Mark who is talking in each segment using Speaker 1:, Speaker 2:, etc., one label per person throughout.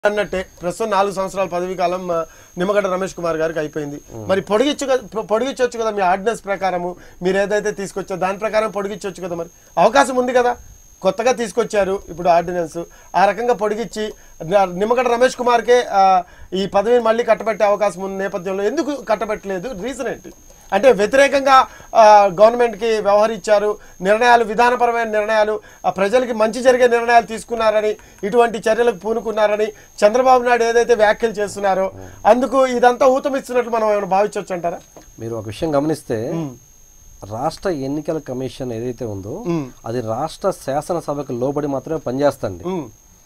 Speaker 1: అన్నట్టే ప్రస్తుతం నాలుగు సంవత్సరాల పదవీ కాలం ఆ, నిమ్మగడ్డ రమేష్ కుమార్ గారికి అయిపోయింది మరి పొడిగించు కదా- పొ- పొడిగించొచ్చు కదా మీ ఆర్డినెన్స్ ప్రకారము మీరు ఏదైతే తీసుకొచ్చారో దాని ప్రకారం పొడిగించవచ్చు కదా మరి అవకాశం ఉంది కదా కొత్తగా తీసుకొచ్చారు ఇప్పుడు ఆర్డినెన్స్ ఆ రకంగా పొడిగించి న- నిమ్మగడ్డ రమేష్ కుమార్కే ఆ, ఈ పదవిని మళ్ళీ కట్టబెట్టే అవకాశం ఉన్న నేపథ్యంలో ఎందుకు కట్టబెట్టలేదు రీజన్ ఏంటి అంటే వ్యతిరేకంగా ఆ, గవర్నమెంట్కి వ్యవహరించారు నిర్ణయాలు విధానపరమైన నిర్ణయాలు ఆ ప్రజలకి మంచి జరిగే నిర్ణయాలు తీసుకున్నారని ఇటువంటి చర్యలకు పూనుకున్నారని చంద్రబాబు నాయుడు ఏదైతే వ్యాఖ్యలు చేస్తున్నారో అందుకు ఇదంతా ఊతమిస్తున్నట్లు మనం ఏమైనా భావించవచ్చు అంటారా
Speaker 2: మీరు ఒక విషయం గమనిస్తే రాష్ట్ర ఎన్నికల కమిషన్ ఏదైతే ఉందో అది రాష్ట్ర శాసనసభకు లోబడి మాత్రమే పనిచేస్తుంది
Speaker 1: ఉమ్.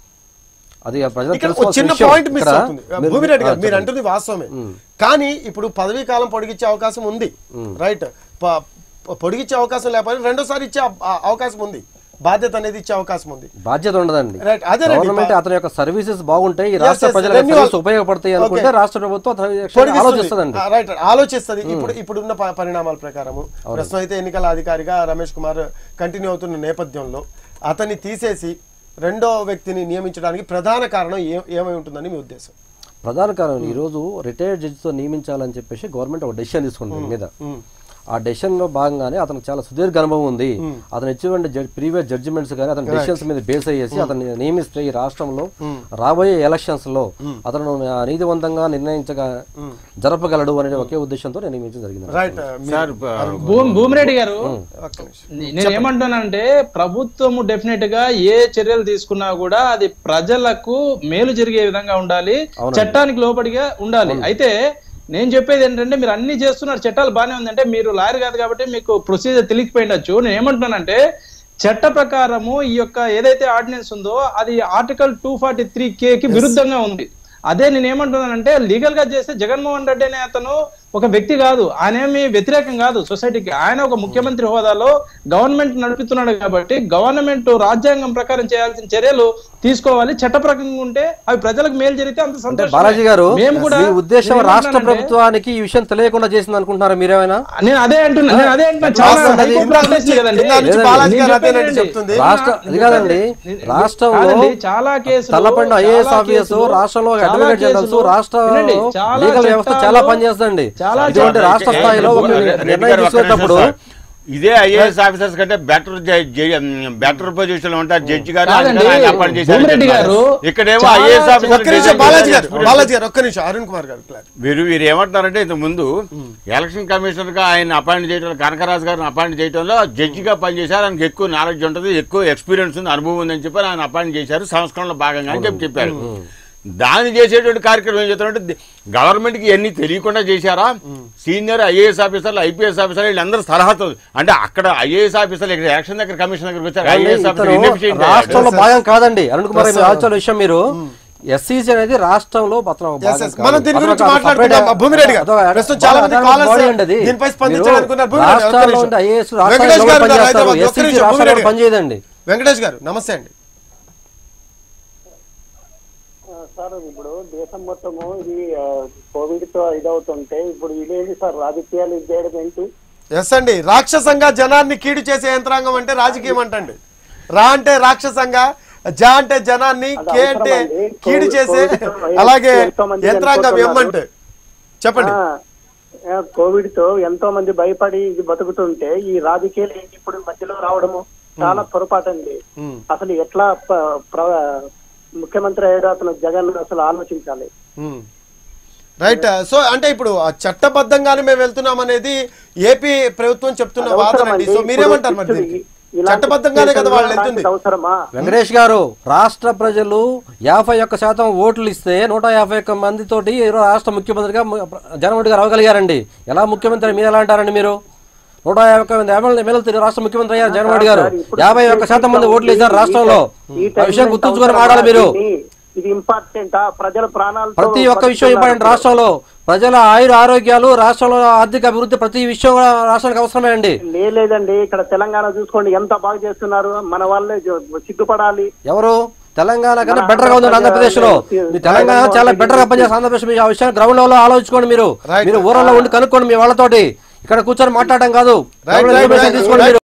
Speaker 2: అది ఆ ప్రజలకు
Speaker 1: ఇక్కడ ఒక
Speaker 2: తెలుసుకోవాల్సిన
Speaker 1: చిన్న
Speaker 2: విషయం.
Speaker 1: పాయింట్ మిస్
Speaker 2: ఇక్కడ
Speaker 1: అవుతుంది
Speaker 2: మీరు-
Speaker 1: భూమిరెడ్డి గారు
Speaker 2: ఆ,
Speaker 1: మీరు
Speaker 2: చెప్పండి.
Speaker 1: అంటుంది వాస్తవమే కానీ ఇప్పుడు పదవీ కాలం పొడిగించే అవకాశం ఉంది రైట్ ప- ప- పొడిగించే అవకాశం లేకపోతే రెండోసారి ఇచ్చే అవ- ఆ- అవకాశం ఉంది బాధ్యత అనేది ఇచ్చే అవకాశం ఉంది
Speaker 2: బాధ్యత ఉండదండి
Speaker 1: రైట్ అదేనండి
Speaker 2: గవర్నమెంట్ అతని యొక్క సర్వీసెస్ బాగుంటాయి ఈ రాష్ట్ర
Speaker 1: yes,
Speaker 2: ప్రజలకు
Speaker 1: renewal.
Speaker 2: సర్వీస్ ఉపయోగపడతాయి అనుకుంటే రాష్ట్ర ప్రభుత్వం అతని విషయాన్ని ఆలోచిస్తుందండి
Speaker 1: రైట్ ఆలోచిస్తుంది ఇప్పుడు ఇప్పుడున్న ప- పరిణామాల ప్రకారము ప్రస్తుతం అయితే ఎన్నికల అధికారిగా రమేష్ కుమార్ కంటిన్యూ అవుతున్న నేపథ్యంలో అతన్ని తీసేసి రెండో వ్యక్తిని నియమించడానికి ప్రధాన కారణం ఏ ఏమై ఉంటుందని మీ ఉద్దేశం
Speaker 2: ప్రధాన కారణం ఈ రోజు రిటైర్డ్ జడ్జితో నియమించాలని చెప్పేసి గవర్నమెంట్ ఒక డెసిషన్ తీసుకుంది దీని మీద ఆ డెసిషన్ లో భాగంగానే అతనికి చాలా సుదీర్ఘ అనుభవం ఉంది అతను ఇచ్చినటువంటి ప్రీవియస్ జడ్జిమెంట్స్ కానీ అతని డెసిషన్స్ మీద బేస్ అయ్యేసి అతన్ని నియమిస్తే ఈ రాష్ట్రంలో రాబోయే ఎలక్షన్స్ లో అతను ఆ, నీతివంతంగా నిర్ణయించగా జరపగలడు అనే ఒకే ఉద్దేశంతో నేను నియమించడం జరిగింది
Speaker 1: రైట్
Speaker 3: సార్
Speaker 4: భూమి భూమిరెడ్డి గారు
Speaker 1: ఒక్క నిమిషం
Speaker 4: నేను ఏమంటున్నానంటే ప్రభుత్వము డెఫినెట్ గా ఏ చర్యలు తీసుకున్నా కూడా అది ప్రజలకు మేలు జరిగే విధంగా ఉండాలి చట్టానికి లోబడిగా ఉండాలి అయితే నేను చెప్పేది ఏంటంటే మీరు అన్ని చేస్తున్నారు చట్టాలు బాగానే ఉందంటే మీరు లాయర్ కాదు కాబట్టి మీకు ప్రొసీజర్ తెలియకపోయిండొచ్చు నేను ఏమంటున్నానంటే చట్ట ప్రకారము ఈ యొక్క ఏదైతే ఆర్డినెన్స్ ఉందో అది article two forty three K కి విరుద్ధంగా ఉంది అదే నేను ఏమంటున్నానంటే లీగల్ గా చేస్తే జగన్మోహన్ రెడ్డి అనే అతను ఒక వ్యక్తి కాదు ఆయన ఏమి వ్యతిరేకం కాదు సొసైటీకి ఆయన ఒక ముఖ్యమంత్రి హోదాలో గవర్నమెంట్ నడుపుతున్నాడు కాబట్టి గవర్నమెంట్ రాజ్యాంగం ప్రకారం చేయాల్సిన చర్యలు తీసుకోవాలి చట్ట ప్రకారంగా ఉంటే అవి ప్రజలకు మేలు జరిగితే అంత
Speaker 2: అంటే
Speaker 4: సంతోషం
Speaker 2: బాలాజీ గారు
Speaker 4: మేము కూడా
Speaker 2: మీ ఉద్దేశం
Speaker 4: నేను
Speaker 2: రాష్ట్ర
Speaker 4: ఏమంటున్నానంటే,
Speaker 2: ప్రభుత్వానికి ఈ విషయం తెలియకుండా చేసింది అనుకుంటున్నారా మీరేమైనా
Speaker 4: నేను అదే అంటున్నా నేను అదే అంటున్నా చాలా
Speaker 1: వాస్తవం అది.
Speaker 4: హైకోర్టులో కేసులు కదండి.
Speaker 1: ఇందా నుంచి
Speaker 4: లేదండి,
Speaker 1: బాలాజీ గారు
Speaker 4: నేను
Speaker 1: అదేనండి
Speaker 4: చెప్పేది
Speaker 1: చెప్తుంది.
Speaker 2: రాష్ట్ర అది కాదండి
Speaker 4: నేను-
Speaker 2: రాష్ట్రంలో
Speaker 4: కాదండి, చాలా కేసులు
Speaker 2: తలపండి ఐఏఎస్
Speaker 4: చాలా
Speaker 2: ఆఫీసర్స్
Speaker 4: కేసులు,
Speaker 2: రాష్ట్రంలో
Speaker 4: చాలా
Speaker 2: అడ్వకేట్ జనరల్స్
Speaker 4: కేసులు,
Speaker 2: రాష్ట్ర
Speaker 4: వినండి, చాలా
Speaker 2: లీగల్ వ్యవస్థ చాలా
Speaker 4: చట్టాలు,
Speaker 2: పనిచేస్తుందండి
Speaker 4: చాలా
Speaker 2: ఇటువంటి
Speaker 4: చట్టాలు-
Speaker 2: రాష్ట్ర స్థాయిలో ఒక
Speaker 3: రెడ్డి గారు
Speaker 2: నిర్ణయం
Speaker 3: ఒక్క నిమిషం
Speaker 2: తీసుకునేటప్పుడు
Speaker 3: సార్. ఇదే ఐఏఎస్ ఆఫీసర్స్ కంటే బెటర్ బెటర్ పొజిషన్ లో ఉంటారు జడ్జి గారు
Speaker 4: కాదండి,
Speaker 3: అందుకని ఆయన అపాయింట్ చేశారు
Speaker 4: భూమిరెడ్డి గారు
Speaker 3: ఇక్కడేమో
Speaker 4: చాలా
Speaker 3: ఐఏఎస్
Speaker 1: ఒక్క నిమిషం
Speaker 3: ఆఫీసర్
Speaker 1: బాలాజీ గారు బాలాజీ గారు ఒక్క నిమిషం అరుణ్ కుమార్ గారు క్లారిటీ.
Speaker 3: వీరు వీరు ఏమంటున్నారంటే ఇంత ముందు ఎలక్షన్ కమిషనర్ గా ఆయన అపాయింట్ చేయడంలో కనకరాజు గారిని అపాయింట్ చేయడంలో జడ్జిగా పనిచేశారు ఆయనకి ఎక్కువ నాలెడ్జ్ ఉంటుంది ఎక్కువ ఎక్స్పీరియన్స్ ఉంది అనుభవం ఉందని చెప్పి ఆయన అపాయింట్ చేశారు సంస్కరణలో భాగంగా అని చెప్పి చెప్పారు దాన్ని చేసేటువంటి కార్యక్రమం ఏం చేస్తారంటే గవర్నమెంట్ కి ఎన్ని తెలియకుండా చేశారా సీనియర్ ఐఏఎస్ ఆఫీసర్లు ఐపీఎస్ ఆఫీసర్లు వీళ్ళందరూ సలహాతో అంటే అక్కడ ఐఏఎస్ ఆఫీసర్లు ఇక్కడ ఎలక్షన్ దగ్గర కమిషన్ దగ్గరకు వచ్చారు ఐఏఎస్
Speaker 2: ఇతను
Speaker 3: ఆఫీసర్ inefficient
Speaker 2: రాష్ట్రంలో
Speaker 3: అయ్యారు.
Speaker 2: భాగం కాదండి అరుణ్ కుమార్ మీరు ఆలోచన విషయం మీరు ఎస్సీసీ అనేది రాష్ట్రంలో అతను ఒక
Speaker 1: Yes,
Speaker 2: భాగం
Speaker 1: yes.
Speaker 2: కాదు.
Speaker 1: మనం దీని
Speaker 2: అతను
Speaker 1: గురించి
Speaker 2: ఒక
Speaker 1: మాట్లాడుకుందాం.
Speaker 2: separate-
Speaker 1: భూమిరెడ్డి గారు.
Speaker 2: అదొక-
Speaker 1: ప్రస్తుతం చాలా మంది
Speaker 2: అదొక
Speaker 1: callers
Speaker 2: body అండి అది.
Speaker 1: దీనిపై
Speaker 2: మీరు
Speaker 1: స్పందించాలనుకున్నారు. భూమిరెడ్డి గారు, ఒక్క
Speaker 2: రాష్ట్రాల్లో
Speaker 1: నిమిషం.
Speaker 2: ఉండే ఐఏఎస్
Speaker 1: వెంకటేష్
Speaker 2: రాష్ట్రాల్లో
Speaker 1: గారు
Speaker 2: పనిచేస్తారు
Speaker 1: హైదరాబాద్, ఒక్క
Speaker 2: ఎస్సీసీ
Speaker 1: నిమిషం,
Speaker 2: రాష్ట్రాల్లో
Speaker 1: భూమిరెడ్డి గారు.
Speaker 2: పనిచేయదండి
Speaker 1: వెంకటేష్ గారు నమస్తే అండి
Speaker 5: సార్ ఇప్పుడు దేశం మొత్తము ఇది ఆ, కోవిడ్ తో ఇదవుతుంటే ఇప్పుడు ఇదేంటి సార్ రాజకీయాలు ఇది చేయడం ఏంటి
Speaker 1: ఎస్ అండి రాక్షసంగా జనాన్ని కీడు చేసే యంత్రాంగం అంటే రాజకీయం అంటండి రా అంటే రాక్షసంగా జా అంటే జనాన్ని
Speaker 5: అది
Speaker 1: కే అంటే
Speaker 5: అవసరమండి.
Speaker 1: కీడు
Speaker 5: కోవిడ్
Speaker 1: చేసే
Speaker 5: తో వైరస్
Speaker 1: అలాగే
Speaker 5: ఎంతో మంది
Speaker 1: యంత్రాంగం
Speaker 5: చనిపోతున్నారు.
Speaker 1: ఎమ్మంటే చెప్పండి
Speaker 5: ఆ, ఆ, కోవిడ్ తో ఎంతో మంది భయపడి ఇది బతుకుతుంటే ఈ రాజకీయాలు ఏంటి ఇప్పుడు మధ్యలో రావడము చాలా పొరపాటు అండి
Speaker 1: ఉమ్,
Speaker 5: అసలు ఎట్లా ప- ప్ర- ముఖ్యమంత్రి అయ్యాడో అతను జగన్ అసలు ఆలోచించాలి
Speaker 1: ఉమ్. రైట్ సో అంటే ఇప్పుడు ఆ చట్టబద్ధంగానే మేము వెళ్తున్నాం అనేది ఏపీ ప్రభుత్వం చెప్తున్న
Speaker 5: అది
Speaker 1: వాదన
Speaker 5: అవసరమండి.
Speaker 1: అండి సో మీరేమంటారు మరి
Speaker 5: ఇప్పుడు
Speaker 1: దీనికి?
Speaker 5: ఇలాంటి
Speaker 1: చట్టబద్ధంగానే కదా వాళ్ళు
Speaker 5: కేసుల్లో
Speaker 1: వెళ్తుంది
Speaker 5: అలాంటిది అవసరమా
Speaker 2: వెంకటేష్ గారు రాష్ట్ర ప్రజలు యాభై ఒక్క శాతం ఓట్లు ఇస్తే నూట యాభై ఒక్క మందితోటి ఈరోజు రాష్ట్ర ముఖ్యమంత్రిగా ము- జగన్మోహన్ గారు అవ్వగలిగారండి ఎలా ముఖ్యమంత్రి మీరు ఎలా అంటారండి మీరు నూట యాభై ఒక్క మంది ఎమ్మెల్యే ఎమ్మెల్యేలతో రాష్ట్ర ముఖ్యమంత్రి అయ్యారు జగన్మోహన్ గారు
Speaker 5: ఇప్పుడు
Speaker 2: యాభై ఒక్క శాతం మంది ఓట్లు వేశారు రాష్ట్రంలో
Speaker 5: ఈ
Speaker 2: ఆ విషయం
Speaker 5: టైంలో
Speaker 2: గుర్తుంచుకొని
Speaker 5: అవసరమా?
Speaker 2: మాడాలి మీరు
Speaker 5: దీన్ని- ఇది ఇంపార్టెంట్ ప్రజల ప్రాణాలు
Speaker 2: ప్రతి ఒక్క విషయం ఇంపార్టెంట్ రాష్ట్రంలో ప్రజల ఆయుర ఆరోగ్యాలు రాష్ట్రంలో ఆర్థిక అభివృద్ధి ప్రతి విషయం కూడా రాష్ట్రానికి అవసరమే అండి
Speaker 5: లేదండి ఇక్కడ తెలంగాణ చూసుకోండి ఎంత బాగా చేస్తున్నారు మన వాళ్ళే జో- సిగ్గుపడాలి
Speaker 2: ఎవరు తెలంగాణ కన్నా
Speaker 5: మన
Speaker 2: బెటర్ గా ఉంది ఆంధ్రప్రదేశ్ లో
Speaker 5: ఆంధ్రప్రదేశ్
Speaker 2: మీ తెలంగాణ
Speaker 5: జగన్మోహన్
Speaker 2: చాలా
Speaker 5: రెడ్డి
Speaker 2: బెటర్ గా పనిచేస్తుంది ఆంధ్రప్రదేశ్ మీ ఆ విషయాన్ని గ్రౌండ్ లెవెల్ లో ఆలోచించుకోండి మీరు
Speaker 1: Right.
Speaker 2: మీరు ఊరల్లో ఉండి కనుక్కోండి మీ వాళ్ళతోటి ఇక్కడ కూర్చొని మాట్లాడడం కాదు
Speaker 1: Right,
Speaker 2: ground
Speaker 1: right,
Speaker 2: information
Speaker 1: right,
Speaker 2: తీసుకోండి
Speaker 1: right.
Speaker 2: మీరు